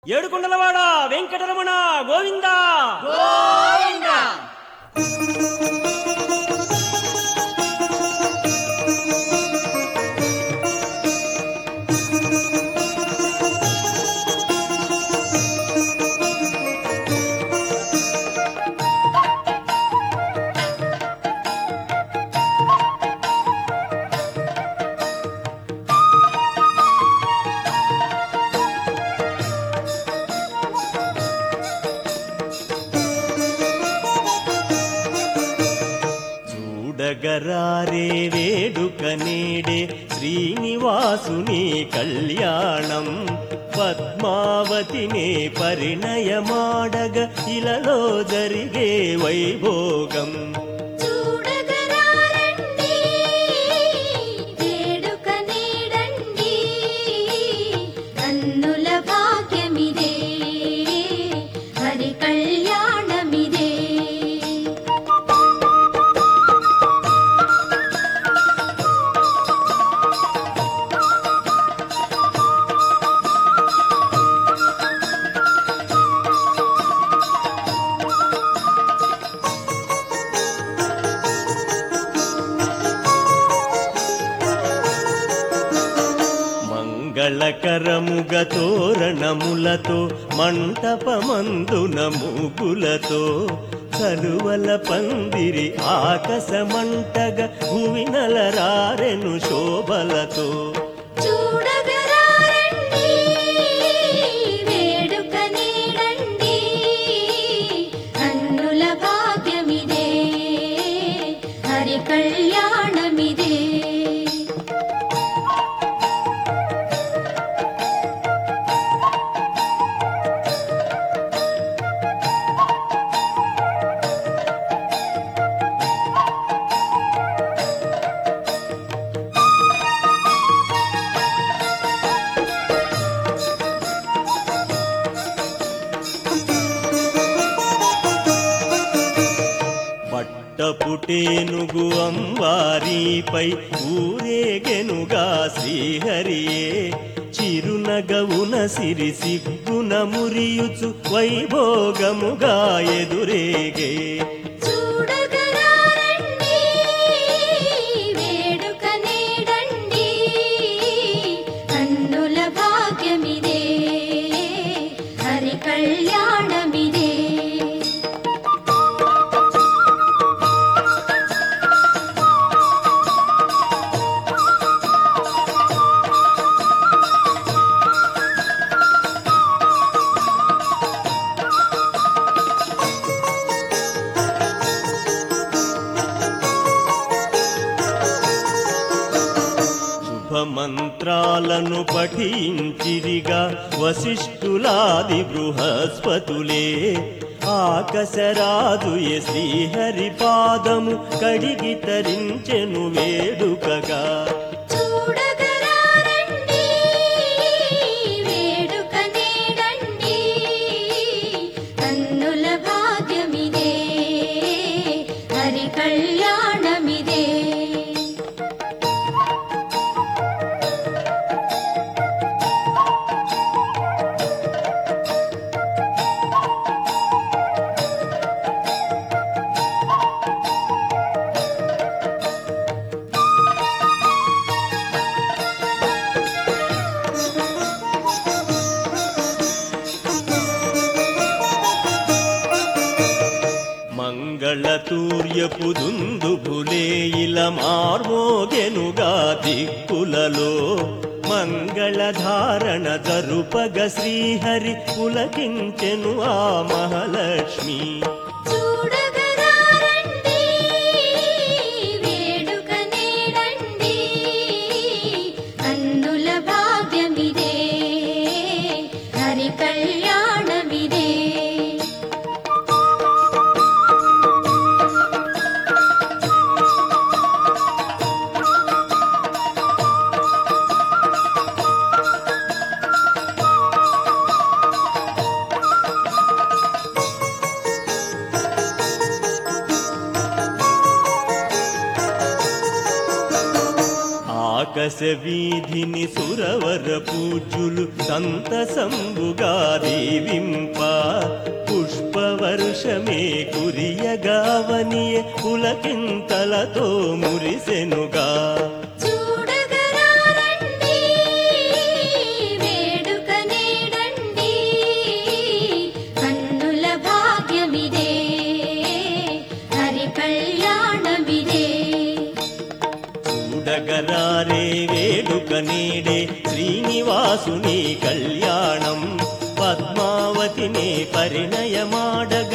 ఏడుకొండలవాడ వెంకటరమణ గోవింద చూడగరారే వేడుక నేడే శ్రీనివాసుని కళ్యాణం పద్మావతినే పరిణయమాడగ ఇలలో జరిగే వైభోగం చూడగరారండి వేడుక నీడండి కన్నుల భాగ్యమిదే హరి కళ్యాణమిదే మంగళకరముగ తోరణములతో మంటపమందున మూగులతో కలువల పందిరి ఆకాశమంటగ భువినల రారెను శోభలతో చూడగరారండి వేడుక నీడండి కన్నుల భాగ్యమిదే హరి కళ్యాణమిదే పట్టపుటేనుగు అంవారీపై ఊరేగెనుగా శ్రీహరియే చిరునగవున సిరి సిగ్గున మురియుచు వైభోగముగా ఎదురేగే చూడగరారండి వేడుక నీడండి కన్నుల భాగ్యమిదే హరి కళ్యాణమిదే శుభమంత్రాలను పఠించిరిగా వశిష్ఠులాది బృహస్పతులే ఆకశరాజుయ శ్రీహరి పాదము కడిగి తరించెను వేడుకగా చూడగరారండి వేడుక నీడండి కన్నుల భాగ్యమిదే హరి కళ్యాణమిదే మంగళతూర్యపు దుందుభులే ఇల మార్మోగెనుగా దిక్కులలో మంగళధారణ జరుపగ శ్రీహరి పులకించెను ఆ మహాలక్ష్మి చూడగరారండి వేడుక నీడండి కన్నుల భాగ్యమిదే హరి కళ్యాణమిదే ద్వాదశ వీధిని సురవర పూజ్యులు సంతసంబుగా దీవింప పుష్పవర్షమే కురియగావనియే పులకింతలతో మురిసెనుగా చూడగరారండి వేడుక నేడండి కన్నుల భాగ్యమిదే హరి కళ్యాణమిదే చూడగరారే వేడుక నేడే శ్రీనివాసుని కళ్యాణం పద్మావతిని పరిణయమాడగ